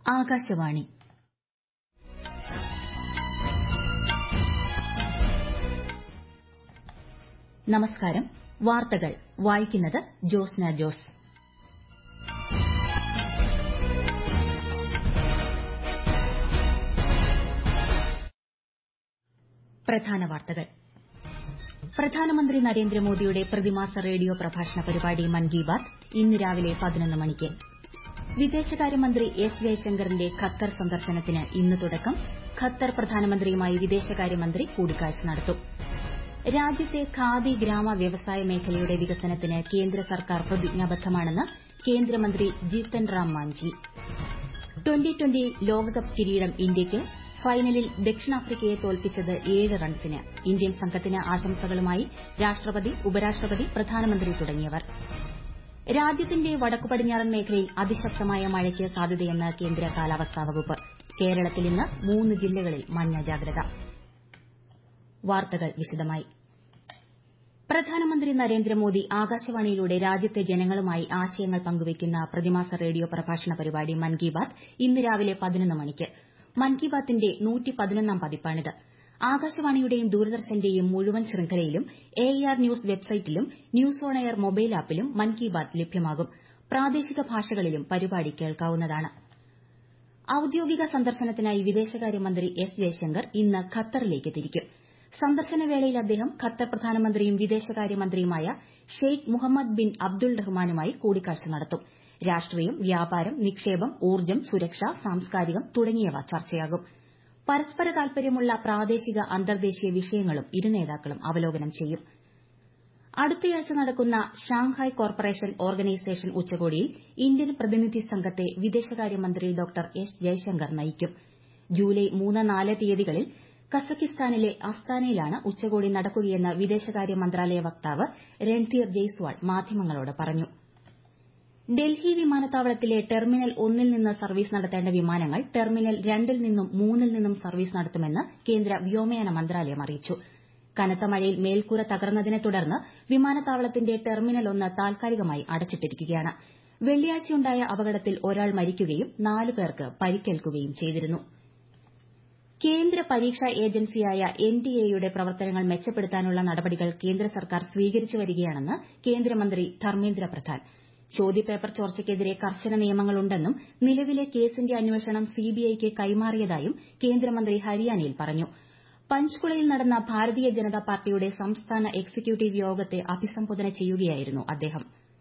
ആകാശവാണി നമസ്കാരം വാർത്തകൾ വായിക്കുന്നത് ജോസ്ന ജോസ് പ്രധാന വാർത്തകൾ പ്രധാനമന്ത്രി നരേന്ദ്രമോദിയുടെ പ്രതിമാസ റേഡിയോ പ്രഭാഷണ പരിപാടി മൻ കി ബാത് ഇന്ന് രാവിലെ പതിനൊന്ന് മണിക്ക് വിദേശകാര്യമന്ത്രി എസ് ജയശങ്കറിന്റെ ഖത്തർ സന്ദർശനത്തിന് ഇന്ന് തുടക്കം ഖത്തർ പ്രധാനമന്ത്രിയുമായി വിദേശകാര്യമന്ത്രി കൂടിക്കാഴ്ച നടത്തും രാജ്യത്തെ ഖാദി ഗ്രാമ വ്യവസായ മേഖലയുടെ വികസനത്തിന് കേന്ദ്ര സർക്കാർ പ്രതിജ്ഞാബദ്ധമാണെന്ന് കേന്ദ്രമന്ത്രി ജിതൻ റാം മാഞ്ചി ട്വന്റി ട്വന്റി ലോകകപ്പ് കിരീടം ഇന്ത്യയ്ക്ക് ഫൈനലിൽ ദക്ഷിണാഫ്രിക്കയെ തോൽപ്പിച്ചത് ഏഴ് റൺസിന് ഇന്ത്യൻ സംഘത്തിന് ആശംസകളുമായി രാഷ്ട്രപതി ഉപരാഷ്ട്രപതി പ്രധാനമന്ത്രി തുടങ്ങിയവർ രാജ്യത്തിന്റെ വടക്കു പടിഞ്ഞാറൻ മേഖലയിൽ അതിശക്തമായ മഴയ്ക്ക് സാധ്യതയെന്ന് കേന്ദ്ര കാലാവസ്ഥാ വകുപ്പ് കേരളത്തിൽ ഇന്ന് മൂന്ന് ജില്ലകളിൽ മഞ്ഞ ജാഗ്രത വാർത്തകൾ വിശദമായി പ്രധാനമന്ത്രി നരേന്ദ്രമോദി ആകാശവാണിയിലൂടെ രാജ്യത്തെ ജനങ്ങളുമായി ആശയങ്ങൾ പങ്കുവയ്ക്കുന്ന പ്രതിമാസ റേഡിയോ പ്രഭാഷണ പരിപാടി മൻ കി ബാത് ഇന്ന് രാവിലെ പതിനൊന്ന് മണിക്ക് മൻ കി ബാത്തിന്റെ നൂറ്റിപ്പതിനൊന്നാം പതിപ്പാണിത് ആകാശവാണിയുടെയും ദൂരദർശന്റെയും മുഴുവൻ ശൃംഖലയിലും എ ആർ ന്യൂസ് വെബ്സൈറ്റിലും ന്യൂസ് ഓൺ എയർ മൊബൈൽ ആപ്പിലും മൻ കി ബാത് ലഭ്യമാകും പ്രാദേശിക ഭാഷകളിലും പരിപാടി കേൾക്കാവുന്നതാണ് ഔദ്യോഗിക സന്ദർശനത്തിനായി വിദേശകാര്യമന്ത്രി എസ് ജയശങ്കർ ഇന്ന് ഖത്തറിലേക്ക് തിരിക്കും സന്ദർശന വേളയിൽ അദ്ദേഹം ഖത്തർ പ്രധാനമന്ത്രിയും വിദേശകാര്യമന്ത്രിയുമായ ഷെയ്ഖ് മുഹമ്മദ് ബിൻ അബ്ദുൾ റഹ്മാനുമായി കൂടിക്കാഴ്ച നടത്തും രാഷ്ട്രീയം വ്യാപാരം നിക്ഷേപം ഊർജ്ജം സുരക്ഷ സാംസ്കാരികം തുടങ്ങിയവ ചർച്ചയാകും പരസ്പര താൽപര്യമുള്ള പ്രാദേശിക അന്തർദേശീയ വിഷയങ്ങളും ഇരു നേതാക്കളും അവലോകനം ചെയ്യും അടുത്തയാഴ്ച നടക്കുന്ന ഷാങ്ഹായ് കോർപ്പറേഷൻ ഓർഗനൈസേഷൻ ഉച്ചകോടിയിൽ ഇന്ത്യൻ പ്രതിനിധി സംഘത്തെ വിദേശകാര്യമന്ത്രി ഡോക്ടർ എസ് ജയശങ്കർ നയിക്കും ജൂലൈ മൂന്ന് നാല് തീയതികളിൽ കസക്കിസ്ഥാനിലെ അസ്താനയിലാണ് ഉച്ചകോടി നടക്കുകയെന്ന് വിദേശകാര്യ മന്ത്രാലയ വക്താവ് രൺധീർ ജയ്സ്വാൾ മാധ്യമങ്ങളോട് പറഞ്ഞു ഡൽഹി വിമാനത്താവളത്തിലെ ടെർമിനൽ ഒന്നിൽ നിന്ന് സർവീസ് നടത്തേണ്ട വിമാനങ്ങൾ ടെർമിനൽ രണ്ടിൽ നിന്നും മൂന്നിൽ നിന്നും സർവീസ് നടത്തുമെന്ന് കേന്ദ്ര വ്യോമയാന മന്ത്രാലയം അറിയിച്ചു കനത്ത മഴയിൽ മേൽക്കൂര തകർന്നതിനെ തുടർന്ന് വിമാനത്താവളത്തിന്റെ ടെർമിനൽ ഒന്ന് താൽക്കാലികമായി അടച്ചിട്ടിരിക്കുകയാണ് വെള്ളിയാഴ്ചയുണ്ടായ അപകടത്തിൽ ഒരാൾ മരിക്കുകയും നാല് പേർക്ക് പരിക്കേൽക്കുകയും ചെയ്തിരുന്നു കേന്ദ്ര പരീക്ഷാ ഏജൻസിയായ എൻടിഎയുടെ പ്രവർത്തനങ്ങൾ മെച്ചപ്പെടുത്താനുള്ള നടപടികൾ കേന്ദ്ര സർക്കാർ സ്വീകരിച്ചു വരികയാണെന്ന് കേന്ദ്രമന്ത്രി ധർമ്മേന്ദ്ര പ്രധാൻ ചോദ്യപേപ്പർ ചോർച്ചയ്ക്കെതിരെ കർശന നിയമങ്ങളുണ്ടെന്നും നിലവിലെ കേസിന്റെ അന്വേഷണം സിബിഐക്ക് കൈമാറിയതായും കേന്ദ്രമന്ത്രി ഹരിയാനയിൽ പറഞ്ഞു പഞ്ച്കുളയിൽ നടന്ന ഭാരതീയ ജനതാ പാർട്ടിയുടെ സംസ്ഥാന എക്സിക്യൂട്ടീവ് യോഗത്തെ അഭിസംബോധന ചെയ്യുകയായിരുന്നു അദ്ദേഹം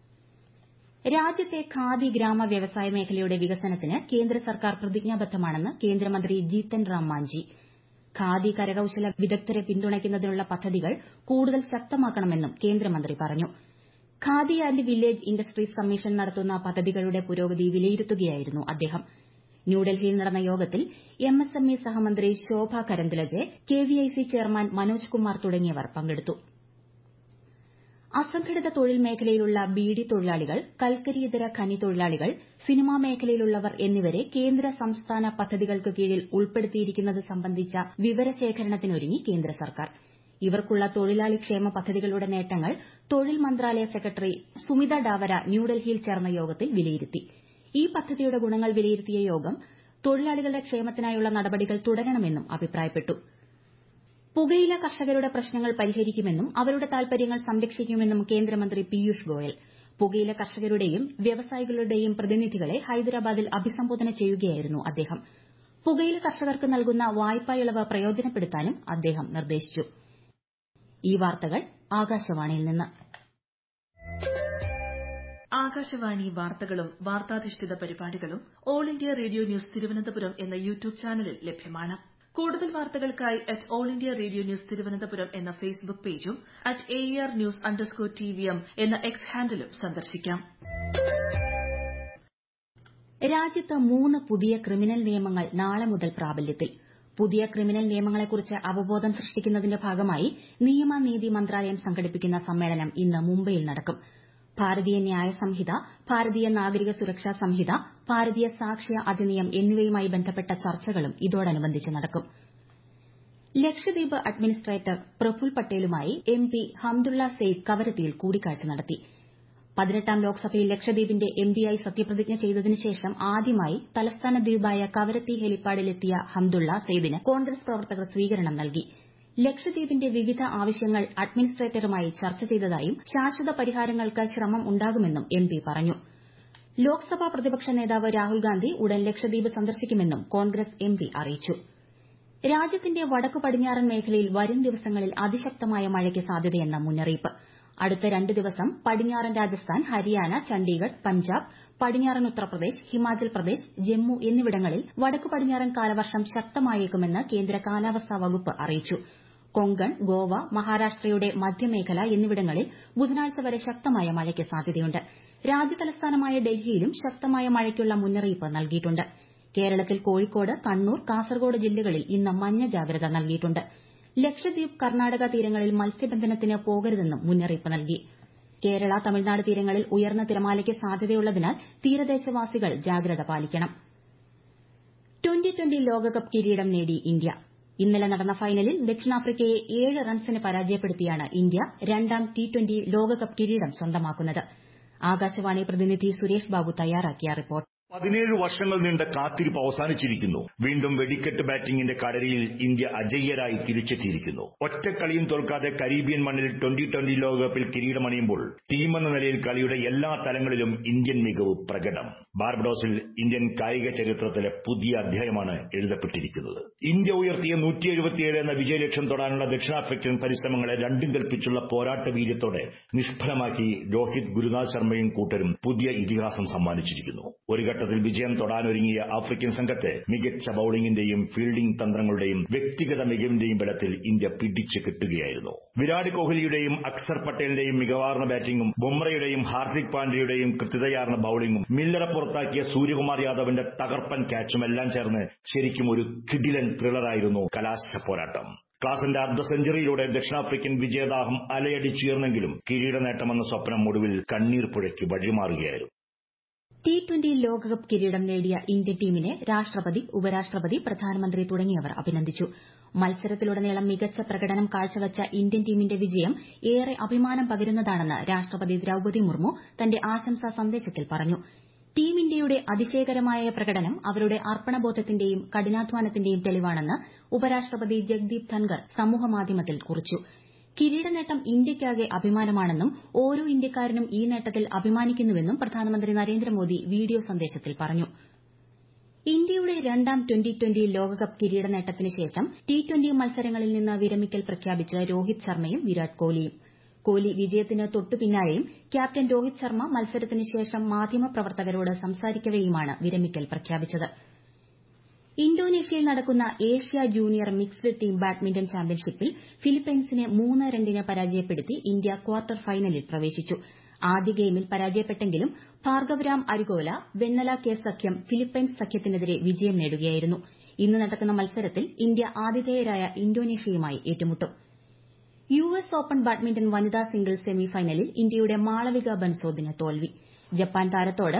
രാജ്യത്തെ ഖാദി ഗ്രാമ വ്യവസായ മേഖലയുടെ വികസനത്തിന് കേന്ദ്ര സർക്കാർ പ്രതിജ്ഞാബദ്ധമാണെന്ന് കേന്ദ്രമന്ത്രി ജീതൻ റാം മാഞ്ചി ഖാദി കരകൌശല വിദഗ്ധരെ പിന്തുണയ്ക്കുന്നതിനുള്ള പദ്ധതികൾ കൂടുതൽ ശക്തമാക്കണമെന്നും കേന്ദ്രമന്ത്രി പറഞ്ഞു Khadi and village industries commission നടത്തുന്ന പദ്ധതികളുടെ പുരോഗതി വിലയിരുത്തുകയായിരുന്നു അദ്ദേഹം ന്യൂഡൽഹിയിൽ നടന്ന യോഗത്തിൽ എംഎസ്എംഇ സഹമന്ത്രി ശോഭ കരന്ദലജെ കെവിഐസി ചെയർമാൻ മനോജ് കുമാർ തുടങ്ങിയവർ പങ്കെടുത്തു അസംഘടിത തൊഴിൽ മേഖലയിലുള്ള ബീഡി തൊഴിലാളികൾ കൽക്കരിയിതര ഖനി തൊഴിലാളികൾ സിനിമാ മേഖലയിലുള്ളവർ എന്നിവരെ കേന്ദ്ര സംസ്ഥാന പദ്ധതികൾക്ക് കീഴിൽ ഉൾപ്പെടുത്തിയിരിക്കുന്നത് സംബന്ധിച്ച വിവരശേഖരണത്തിനൊരുങ്ങി കേന്ദ്ര സർക്കാർ ഇവർക്കുള്ള തൊഴിലാളി ക്ഷേമ പദ്ധതികളുടെ നേട്ടങ്ങൾ തൊഴിൽ മന്ത്രാലയ സെക്രട്ടറി സുമിത ഡാവര ന്യൂഡൽഹിയിൽ ചേർന്ന യോഗത്തിൽ വിലയിരുത്തി ഈ പദ്ധതിയുടെ ഗുണങ്ങൾ വിലയിരുത്തിയ യോഗം തൊഴിലാളികളുടെ ക്ഷേമത്തിനായുള്ള നടപടികൾ തുടരണമെന്നും അഭിപ്രായപ്പെട്ടു പുകയില കർഷകരുടെ പ്രശ്നങ്ങൾ പരിഹരിക്കുമെന്നും അവരുടെ താൽപര്യങ്ങൾ സംരക്ഷിക്കുമെന്നും കേന്ദ്രമന്ത്രി പീയൂഷ് ഗോയൽ പുകയില കർഷകരുടെയും വ്യവസായികളുടെയും പ്രതിനിധികളെ ഹൈദരാബാദിൽ അഭിസംബോധന ചെയ്യുകയായിരുന്നു അദ്ദേഹം പുകയില കർഷകർക്ക് നൽകുന്ന വായ്പാ ഇളവ് പ്രയോജനപ്പെടുത്താനും അദ്ദേഹം നിർദ്ദേശിച്ചു ഈ വാർത്തകൾ ആകാശവാണിയിൽ നിന്ന് ആകാശവാണി വാർത്തകളും വാർത്താധിഷ്ഠിത പരിപാടികളും All India Radio News Thiruvananthapuram എന്ന യൂട്യൂബ് ചാനലിൽ ലഭ്യമാണ് കൂടുതൽ വാർത്തകൾക്കായി at All India Radio News Thiruvananthapuram എന്ന ഫേസ്ബുക്ക് പേജും at A R news underscore T V M എന്ന എക്സ് ഹാൻഡിലും സന്ദർശിക്കാം രാജ്യത്ത് മൂന്ന് പുതിയ ക്രിമിനൽ നിയമങ്ങൾ നാളെ മുതൽ പ്രാബല്യത്തിൽ പുതിയ ക്രിമിനൽ നിയമങ്ങളെക്കുറിച്ച് അവബോധം സൃഷ്ടിക്കുന്നതിന്റെ ഭാഗമായി നിയമ നീതി മന്ത്രാലയം സംഘടിപ്പിക്കുന്ന സമ്മേളനം ഇന്ന് മുംബൈയിൽ നടക്കും ഭാരതീയ ന്യായ സംഹിത ഭാരതീയ നാഗരിക സുരക്ഷാ സംഹിത ഭാരതീയ സാക്ഷ്യ അധിനിയം എന്നിവയുമായി ബന്ധപ്പെട്ട ചർച്ചകളും ഇതോടനുബന്ധിച്ച് നടക്കും ലക്ഷദ്വീപ് അഡ്മിനിസ്ട്രേറ്റർ പ്രഫുൽ പട്ടേലുമായി എം പി ഹംദുള്ള സെയ്ദ് കവരത്തിയിൽ കൂടിക്കാഴ്ച നടത്തി പതിനെട്ടാം ലോക്സഭയിൽ ലക്ഷദ്വീപിന്റെ എംപിയായി സത്യപ്രതിജ്ഞ ചെയ്തതിനു ശേഷം ആദ്യമായി തലസ്ഥാന ദ്വീപായ കവരത്തി ഹെലിപ്പാഡിലെത്തിയ ഹംദുള്ള സെയ്ദിന് കോൺഗ്രസ് പ്രവർത്തകർ സ്വീകരണം നൽകി ലക്ഷദ്വീപിന്റെ വിവിധ ആവശ്യങ്ങൾ അഡ്മിനിസ്ട്രേറ്ററുമായി ചർച്ച ചെയ്തതായും ശാശ്വത പരിഹാരങ്ങൾക്ക് ശ്രമം ഉണ്ടാകുമെന്നും എംപി പറഞ്ഞു ലോക്സഭാ പ്രതിപക്ഷ നേതാവ് രാഹുൽ ഗാന്ധി ഉടൻ ലക്ഷദ്വീപ് സന്ദർശിക്കുമെന്നും കോൺഗ്രസ് എംപി അറിയിച്ചു രാജ്യത്തിന്റെ വടക്കു പടിഞ്ഞാറൻ മേഖലയിൽ വരും ദിവസങ്ങളിൽ അതിശക്തമായ മഴയ്ക്ക് സാധ്യതയെന്ന മുന്നറിയിപ്പ് അടുത്ത രണ്ട് ദിവസം പടിഞ്ഞാറൻ രാജസ്ഥാൻ ഹരിയാന ചണ്ഡീഗഡ് പഞ്ചാബ് പടിഞ്ഞാറൻ ഉത്തർപ്രദേശ് ഹിമാചൽ പ്രദേശ് ജമ്മു എന്നിവിടങ്ങളിൽ വടക്കു പടിഞ്ഞാറൻ കാലവർഷം ശക്തമായേക്കുമെന്ന് കേന്ദ്ര കാലാവസ്ഥാ വകുപ്പ് അറിയിച്ചു കൊങ്കൺ ഗോവ മഹാരാഷ്ട്രയുടെ മധ്യമേഖല എന്നിവിടങ്ങളിൽ ബുധനാഴ്ച വരെ ശക്തമായ മഴയ്ക്ക് സാധ്യതയുണ്ട് രാജ്യതലസ്ഥാനമായ ഡൽഹിയിലും ശക്തമായ മഴയ്ക്കുള്ള മുന്നറിയിപ്പ് നൽകിയിട്ടുണ്ട് കേരളത്തിൽ കോഴിക്കോട് കണ്ണൂർ കാസർഗോഡ് ജില്ലകളിൽ ഇന്ന് മഞ്ഞ ജാഗ്രത നൽകിയിട്ടുണ്ട് ലക്ഷദ്വീപ് കർണാടക തീരങ്ങളിൽ മത്സ്യബന്ധനത്തിന് പോകരുതെന്നും മുന്നറിയിപ്പ് നൽകി കേരള തമിഴ്നാട് തീരങ്ങളിൽ ഉയർന്ന തിരമാലയ്ക്ക് സാധ്യതയുള്ളതിനാൽ തീരദേശവാസികൾ ജാഗ്രത പാലിക്കണം ട്വന്റി ട്വന്റി ലോകകപ്പ് കിരീടം നേടി ഇന്ത്യ ഇന്നലെ നടന്ന ഫൈനലിൽ ദക്ഷിണാഫ്രിക്കയെ ഏഴ് റൺസിന് പരാജയപ്പെടുത്തിയാണ് ഇന്ത്യ രണ്ടാം ടി ട്വന്റി ലോകകപ്പ് കിരീടം സ്വന്തമാക്കുന്നത് ആകാശവാണി പ്രതിനിധി സുരേഷ് ബാബു തയ്യാറാക്കിയ റിപ്പോർട്ട് പതിനേഴ് വർഷങ്ങൾ നീണ്ട കാത്തിരിപ്പ് അവസാനിച്ചിരിക്കുന്നു വീണ്ടും വെടിക്കെട്ട് ബാറ്റിംഗിന്റെ കടലിൽ ഇന്ത്യ അജയ്യരായി തിരിച്ചെത്തിയിരിക്കുന്നു ഒറ്റക്കളിയും തോൽക്കാതെ കരീബിയൻ മണ്ണിൽ ട്വന്റി ട്വന്റി ലോകകപ്പിൽ കിരീടമണിയുമ്പോൾ ടീമെന്ന നിലയിൽ കളിയുടെ എല്ലാ തലങ്ങളിലും ഇന്ത്യൻ മികവ് പ്രകടം ബാർബഡോസിൽ ഇന്ത്യൻ കായിക ചരിത്രത്തിലെ പുതിയ അധ്യായമാണ് എഴുതപ്പെട്ടിരിക്കുന്നത് ഇന്ത്യ ഉയർത്തിയ നൂറ്റി എഴുപത്തിയേഴ് എന്ന വിജയലക്ഷ്യം തൊടാനുള്ള ദക്ഷിണാഫ്രിക്കൻ പരിശ്രമങ്ങളെ രണ്ടും കൽപ്പിച്ചുള്ള പോരാട്ട വീര്യത്തോടെ നിഷ്ഫലമാക്കി രോഹിത് ഗുരുനാഥ് ശർമ്മയും കൂട്ടരും പുതിയ ഇതിഹാസം സമ്മാനിച്ചിരിക്കുന്നു ഒരു ഘട്ടത്തിൽ വിജയം തൊടാനൊരുങ്ങിയ ആഫ്രിക്കൻ സംഘത്തെ മികച്ച ബൌളിംഗിന്റെയും ഫീൽഡിംഗ് തന്ത്രങ്ങളുടെയും വ്യക്തിഗത മികവിന്റെയും ബലത്തിൽ ഇന്ത്യ പിടിച്ചു കെട്ടുകയായിരുന്നു വിരാട് കോഹ്ലിയുടെയും അക്സർ പട്ടേലിന്റെയും മികവാർന്ന ബാറ്റിംഗും ബുംറയുടെയും ഹാർദിക് പാണ്ഡ്യയുടെയും കൃത്യതയാർന്ന ബൌളിംഗും മില്ലറെ പുറത്താക്കിയ സൂര്യകുമാർ യാദവിന്റെ തകർപ്പൻ ക്യാച്ചും എല്ലാം ചേർന്ന് ശരിക്കും ഒരു കിടിലൻ ത്രില്ലറായിരുന്നു കലാശ പോരാട്ടം ക്ലാസിന്റെ അർദ്ധ സെഞ്ചുറിയിലൂടെ ദക്ഷിണാഫ്രിക്കൻ വിജയദാഹം അലയടിച്ചുയർന്നെങ്കിലും കിരീട നേട്ടമെന്ന സ്വപ്നം ഒടുവിൽ കണ്ണീർ പുഴയ്ക്ക് വഴിമാറുകയായിരുന്നു ടി ട്വന്റി ലോകകപ്പ് കിരീടം നേടിയ ഇന്ത്യൻ ടീമിനെ രാഷ്ട്രപതി ഉപരാഷ്ട്രപതി പ്രധാനമന്ത്രി തുടങ്ങിയവർ അഭിനന്ദിച്ചു മത്സരത്തിലുടനീളം മികച്ച പ്രകടനം കാഴ്ചവച്ച ഇന്ത്യൻ ടീമിന്റെ വിജയം ഏറെ അഭിമാനം പകരുന്നതാണെന്ന് രാഷ്ട്രപതി ദ്രൌപതി മുർമു തന്റെ ആശംസാ സന്ദേശത്തിൽ പറഞ്ഞു ടീം ഇന്ത്യയുടെ അതിശയകരമായ പ്രകടനം അവരുടെ അർപ്പണബോധത്തിന്റെയും കഠിനാധ്വാനത്തിന്റെയും തെളിവാണെന്ന് ഉപരാഷ്ട്രപതി ജഗ്ദീപ് ധൻകർ സമൂഹമാധ്യമത്തിൽ കുറിച്ചു കിരീടനേട്ടം ഇന്ത്യയ്ക്കാകെ അഭിമാനമാണെന്നും ഓരോ ഇന്ത്യക്കാരനും ഈ നേട്ടത്തിൽ അഭിമാനിക്കുന്നുവെന്നും പ്രധാനമന്ത്രി നരേന്ദ്രമോദി വീഡിയോ സന്ദേശത്തിൽ പറഞ്ഞു ഇന്ത്യയുടെ രണ്ടാം ട്വന്റി ട്വന്റി ലോകകപ്പ് കിരീട നേട്ടത്തിന് ശേഷം ടി ട്വന്റി മത്സരങ്ങളിൽ നിന്ന് വിരമിക്കൽ പ്രഖ്യാപിച്ച് രോഹിത് ശർമ്മയും വിരാട് കോഹ്ലിയും കോഹ്ലി വിജയത്തിന് തൊട്ടുപിന്നാലെയും ക്യാപ്റ്റൻ രോഹിത് ശർമ്മ മത്സരത്തിന് ശേഷം മാധ്യമപ്രവർത്തകരോട് സംസാരിക്കവെയുമാണ് വിരമിക്കൽ പ്രഖ്യാപിച്ചത് ഇന്തോനേഷ്യയിൽ നടക്കുന്ന Asia junior mixed team badminton ചാമ്പ്യൻഷിപ്പിൽ ഫിലിപ്പൈൻസിനെ മൂന്ന് രണ്ടിന് പരാജയപ്പെടുത്തി ഇന്ത്യ ക്വാർട്ടർ ഫൈനലിൽ പ്രവേശിച്ചു ആദ്യ ഗെയിമിൽ പരാജയപ്പെട്ടെങ്കിലും ഭാർഗവ്രാം അരിഗോല വെന്നല കെ സഖ്യം ഫിലിപ്പൈൻസ് സഖ്യത്തിനെതിരെ വിജയം നേടുകയായിരുന്നു ഇന്ന് നടക്കുന്ന മത്സരത്തിൽ ഇന്ത്യ ആതിഥേയരായ ഇന്തോനേഷ്യയുമായി ഏറ്റുമുട്ടും യു എസ് ഓപ്പൺ ബാഡ്മിന്റൺ വനിതാ സിംഗിൾസ് സെമി ഫൈനലിൽ ഇന്ത്യയുടെ മാളവിക ബൻസോദിന് തോൽവി ജപ്പാൻ താരത്തോട്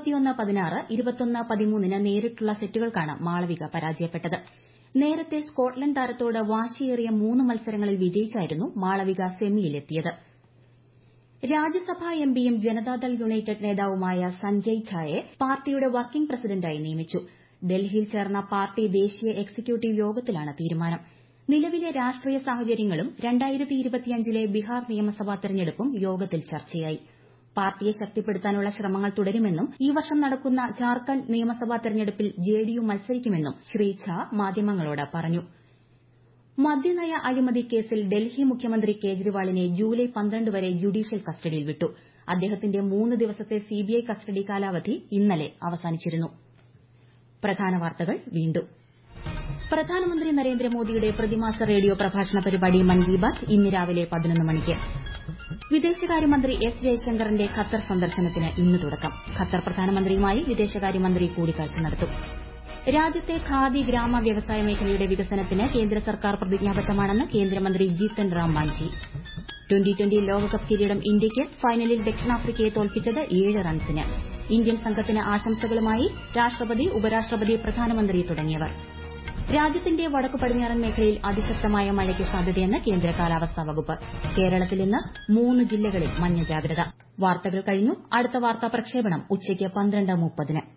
ന് നേരിട്ടുള്ള സെറ്റുകൾക്കാണ് മാളവിക പരാജയപ്പെട്ടത് നേരത്തെ സ്കോട്ട്ലന്റ് താരത്തോട് വാശിയേറിയ മൂന്ന് മത്സരങ്ങളിൽ വിജയിച്ചായിരുന്നു മാളവിക സെമിയിലെത്തിയത് രാജ്യസഭാ എംപിയും ജനതാദൾ യുണൈറ്റഡ് നേതാവുമായ സഞ്ജയ് ഝായെ പാർട്ടിയുടെ വർക്കിംഗ് പ്രസിഡന്റായി നിയമിച്ചു ഡൽഹിയിൽ ചേർന്ന പാർട്ടി ദേശീയ എക്സിക്യൂട്ടീവ് യോഗത്തിലാണ് തീരുമാനം നിലവിലെ രാഷ്ട്രീയ സാഹചര്യങ്ങളും ലെ ബിഹാർ നിയമസഭാ തെരഞ്ഞെടുപ്പും യോഗത്തിൽ ചർച്ചയായി പാർട്ടിയെ ശക്തിപ്പെടുത്താനുള്ള ശ്രമങ്ങൾ തുടരുമെന്നും ഈ വർഷം നടക്കുന്ന ജാർഖണ്ഡ് നിയമസഭാ തെരഞ്ഞെടുപ്പിൽ ജെഡിയു മത്സരിക്കുമെന്നും ശ്രീ ഝാ മാധ്യമങ്ങളോട് പറഞ്ഞു മദ്യനയ അഴിമതി കേസിൽ ഡൽഹി മുഖ്യമന്ത്രി കേജ്രിവാളിനെ ജൂലൈ പന്ത്രണ്ട് വരെ ജുഡീഷ്യൽ കസ്റ്റഡിയിൽ വിട്ടു അദ്ദേഹത്തിന്റെ മൂന്ന് ദിവസത്തെ സിബിഐ കസ്റ്റഡി കാലാവധി ഇന്നലെ അവസാനിച്ചിരുന്നു പ്രധാന വാർത്തകൾ വീണ്ടും പ്രധാനമന്ത്രി നരേന്ദ്രമോദിയുടെ പ്രതിമാസ റേഡിയോ പ്രഭാഷണ പരിപാടി മൻ കി ബാത് ഇന്ന് രാവിലെ പതിനൊന്ന് മണിക്ക് വിദേശകാര്യമന്ത്രി എസ് ജയശങ്കറിന്റെ ഖത്തർ സന്ദർശനത്തിന് ഇന്ന് തുടക്കം ഖത്തർ പ്രധാനമന്ത്രിയുമായി വിദേശകാര്യമന്ത്രി കൂടിക്കാഴ്ച നടത്തും രാജ്യത്തെ ഖാദി ഗ്രാമ വ്യവസായ മേഖലയുടെ വികസനത്തിന് കേന്ദ്ര സർക്കാർ പ്രതിജ്ഞാബദ്ധമാണെന്ന് കേന്ദ്രമന്ത്രി ജീത്തൻ റാം മാഞ്ചി ട്വന്റി ട്വന്റി ലോകകപ്പ് കിരീടം ഇന്ത്യയ്ക്ക് ഫൈനലിൽ ദക്ഷിണാഫ്രിക്കയെ തോൽപ്പിച്ചത് ഏഴ് റൺസിന് ഇന്ത്യൻ സംഘത്തിന് ആശംസകളുമായി രാഷ്ട്രപതി ഉപരാഷ്ട്രപതി പ്രധാനമന്ത്രി തുടങ്ങിയവർ രാജ്യത്തിന്റെ വടക്കു പടിഞ്ഞാറൻ മേഖലയിൽ അതിശക്തമായ മഴയ്ക്ക് സാധ്യതയെന്ന് കേന്ദ്ര കാലാവസ്ഥാ വകുപ്പ് കേരളത്തിൽ ഇന്ന് മൂന്ന് ജില്ലകളിൽ മഞ്ഞ ജാഗ്രത വാർത്തകൾ കഴിഞ്ഞു അടുത്ത വാർത്താ പ്രക്ഷേപണം ഉച്ചയ്ക്ക് പന്ത്രണ്ട് മുപ്പതിന്